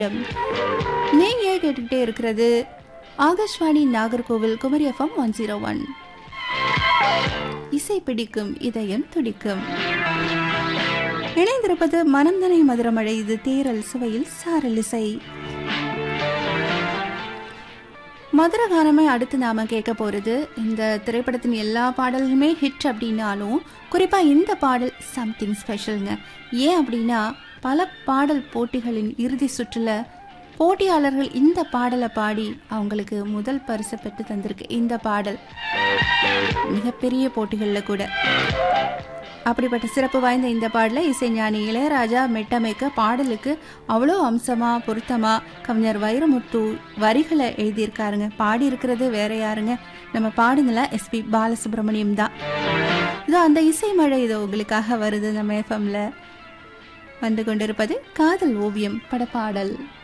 நீங்க கேட்டுக்கிட்டே இருக்கிறது Akashvani Nagercoil Kumari FM one zero one இசை பிடிக்கும் இதயம் துடிக்கும் இணைந்திருப்பது மனந்தனை மதுரமழை இது தேரல் சுவையில் சாரல் இசை மதுர கானமே அடுத்து நாம கேட்க போறது இந்த திரைப்படத்தின் எல்லா பாடல்களுமே ஹிட் அப்படின்னாலும் குறிப்பா இந்த பாடல் சம்திங் ஸ்பெஷல்ங்க ஏன் அப்படின்னா பல பாடல் போட்டிகளின் இறுதி சுற்றுல போட்டியாளர்கள் இந்த பாடலை பாடி அவங்களுக்கு முதல் பரிசு பெற்று தந்திருக்கு இந்த பாடல் மிகப்பெரிய போட்டிகளில் கூட அப்படிப்பட்ட சிறப்பு வாய்ந்த இந்த பாடலை இசைஞானி இளையராஜா மெட்டமைக்க பாடலுக்கு அவ்வளோ அம்சமா பொருத்தமா கவிஞர் வைரமுத்து வரிகளை எழுதியிருக்காருங்க பாடி இருக்கிறது வேற யாருங்க நம்ம பாடுங்களா எஸ்பி பாலசுப்ரமணியம் தான் இதோ அந்த இசை மழை இதோ உங்களுக்காக வருது நம்ம எஃப்எம்ல வந்து கொண்டிருப்பது காதல் ஓவியம் படப்பாடல்